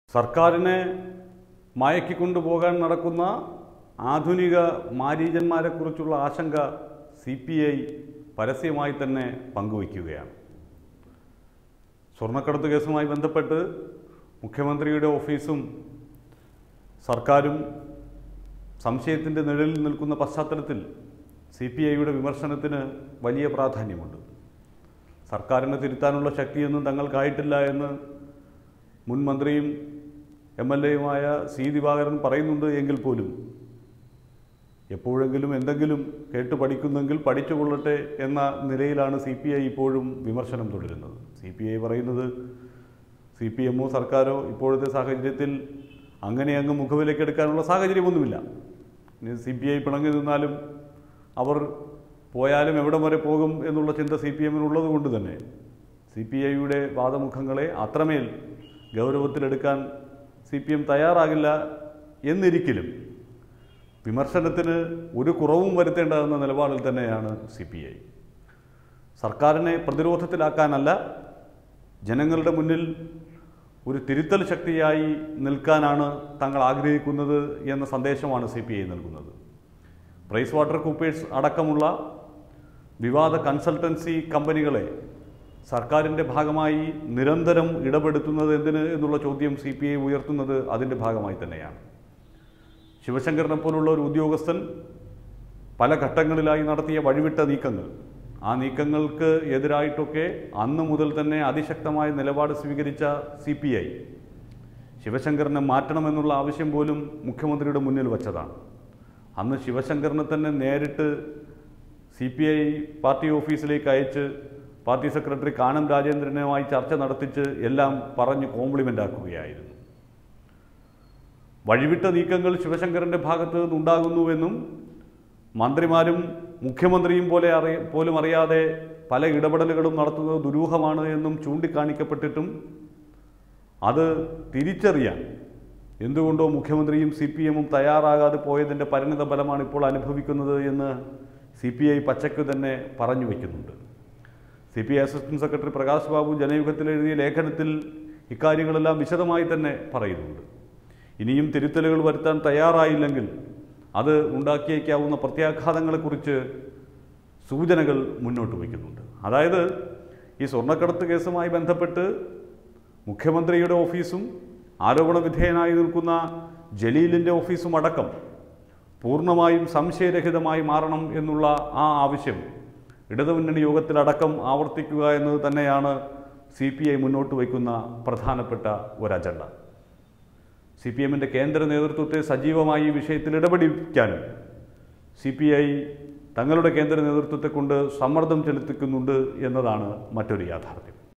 സർക്കാരിനെ മയക്കിക്കൊണ്ടുപോകാൻ നടക്കുന്ന ആധുനിക മാരീചന്മാരെക്കുറിച്ചുള്ള ആശങ്ക സി പി ഐ പരസ്യമായി തന്നെ പങ്കുവയ്ക്കുകയാണ് സ്വർണ്ണക്കടത്ത് കേസുമായി ബന്ധപ്പെട്ട് മുഖ്യമന്ത്രിയുടെ ഓഫീസും സർക്കാരും സംശയത്തിൻ്റെ നിഴലിൽ നിൽക്കുന്ന പശ്ചാത്തലത്തിൽ സി പി ഐയുടെ വിമർശനത്തിന് വലിയ പ്രാധാന്യമുണ്ട് സർക്കാരിനെ തിരുത്താനുള്ള ശക്തിയൊന്നും തങ്ങൾക്കായിട്ടില്ല എന്ന് മുൻ മന്ത്രിയും എം എൽ എയുമായ സി ദിവാകരൻ പറയുന്നുണ്ട് എങ്കിൽ പോലും എപ്പോഴെങ്കിലും എന്തെങ്കിലും കേട്ട് പഠിക്കുന്നെങ്കിൽ പഠിച്ചുകൊള്ളട്ടെ എന്ന നിലയിലാണ് സി പി ഐ ഇപ്പോഴും വിമർശനം തുടരുന്നത് സി പി ഐ പറയുന്നത് സി പി എമ്മോ സർക്കാരോ ഇപ്പോഴത്തെ സാഹചര്യത്തിൽ അങ്ങനെ അങ്ങ് മുഖവിലേക്കെടുക്കാനുള്ള സാഹചര്യമൊന്നുമില്ല സി പി ഐ പിണങ്ങി നിന്നാലും അവർ പോയാലും എവിടം വരെ പോകും എന്നുള്ള ചിന്ത സി പി എമ്മിനുള്ളത് കൊണ്ട് തന്നെ സി പി ഐയുടെ വാദമുഖങ്ങളെ അത്രമേൽ ഗൗരവത്തിലെടുക്കാൻ സി പി എം തയ്യാറാകില്ല എന്നിരിക്കലും വിമർശനത്തിന് ഒരു കുറവും വരുത്തേണ്ടതെന്ന നിലപാടിൽ തന്നെയാണ് സി പി ഐ സർക്കാരിനെ പ്രതിരോധത്തിലാക്കാനല്ല ജനങ്ങളുടെ മുന്നിൽ ഒരു തിരുത്തൽ ശക്തിയായി നിൽക്കാനാണ് തങ്ങൾ ആഗ്രഹിക്കുന്നത് എന്ന സന്ദേശമാണ് സി പി ഐ നൽകുന്നത് പ്രൈസ് വാട്ടർ കൂപ്പേഴ്സ് അടക്കമുള്ള വിവാദ കൺസൾട്ടൻസി കമ്പനികളെ സർക്കാരിൻ്റെ ഭാഗമായി നിരന്തരം ഇടപെടുത്തുന്നത് എന്തിന് എന്നുള്ള ചോദ്യം സി പി ഐ ഉയർത്തുന്നത് അതിൻ്റെ ഭാഗമായി തന്നെയാണ് ശിവശങ്കരനെ പോലുള്ള ഒരു ഉദ്യോഗസ്ഥൻ പല ഘട്ടങ്ങളിലായി നടത്തിയ വഴിവിട്ട നീക്കങ്ങൾ ആ നീക്കങ്ങൾക്ക് എതിരായിട്ടൊക്കെ അന്ന് മുതൽ തന്നെ അതിശക്തമായ നിലപാട് സ്വീകരിച്ച സി പി ഐ ശിവശങ്കരനെ മാറ്റണമെന്നുള്ള ആവശ്യം പോലും മുഖ്യമന്ത്രിയുടെ മുന്നിൽ വച്ചതാണ് അന്ന് ശിവശങ്കരനെ തന്നെ നേരിട്ട് സി പി ഐ പാർട്ടി ഓഫീസിലേക്ക് അയച്ച് പാർട്ടി സെക്രട്ടറി കാനം രാജേന്ദ്രനുമായി ചർച്ച നടത്തിച്ച് എല്ലാം പറഞ്ഞ് കോംപ്ലിമെൻ്റ് ആക്കുകയായിരുന്നു വഴിവിട്ട നീക്കങ്ങൾ ശിവശങ്കരൻ്റെ ഭാഗത്ത് നിന്നുണ്ടാകുന്നുവെന്നും മന്ത്രിമാരും മുഖ്യമന്ത്രിയും പോലെ അറിയ പോലും അറിയാതെ പല ഇടപെടലുകളും നടത്തുന്നത് ദുരൂഹമാണ് എന്നും ചൂണ്ടിക്കാണിക്കപ്പെട്ടിട്ടും അത് തിരിച്ചറിയാൻ എന്തുകൊണ്ടോ മുഖ്യമന്ത്രിയും സി പി എമ്മും തയ്യാറാകാതെ പോയതിൻ്റെ പരിണിത ഫലമാണ് ഇപ്പോൾ അനുഭവിക്കുന്നത് എന്ന് സി പി ഐ പച്ചയ്ക്ക് തന്നെ പറഞ്ഞു വയ്ക്കുന്നുണ്ട് C P I assistant secretary Prakash Babu ജനയുഗത്തിൽ എഴുതിയ ലേഖനത്തിൽ ഇക്കാര്യങ്ങളെല്ലാം വിശദമായി തന്നെ പറയുന്നുണ്ട് ഇനിയും തിരുത്തലുകൾ വരുത്താൻ തയ്യാറായില്ലെങ്കിൽ അത് ഉണ്ടാക്കിയേക്കാവുന്ന പ്രത്യാഘാതങ്ങളെക്കുറിച്ച് സൂചനകൾ മുന്നോട്ട് വയ്ക്കുന്നുണ്ട് അതായത് ഈ സ്വർണ്ണക്കടത്ത് കേസുമായി ബന്ധപ്പെട്ട് മുഖ്യമന്ത്രിയുടെ ഓഫീസും ആരോപണ വിധേയനായി നിൽക്കുന്ന ജലീലിൻ്റെ ഓഫീസും അടക്കം പൂർണ്ണമായും സംശയരഹിതമായി മാറണം എന്നുള്ള ആ ആവശ്യം ഇടതുമുന്നണി യോഗത്തിലടക്കം ആവർത്തിക്കുക എന്നത് തന്നെയാണ് സി പി ഐ മുന്നോട്ട് വയ്ക്കുന്ന പ്രധാനപ്പെട്ട ഒരു അജണ്ട സി പി എമ്മിൻ്റെ കേന്ദ്ര നേതൃത്വത്തെ സജീവമായി ഈ വിഷയത്തിൽ ഇടപെടിക്കാനും സി പി ഐ തങ്ങളുടെ കേന്ദ്ര നേതൃത്വത്തെ കൊണ്ട് സമ്മർദ്ദം ചെലുത്തിക്കുന്നുണ്ട് എന്നതാണ് മറ്റൊരു യാഥാർത്ഥ്യം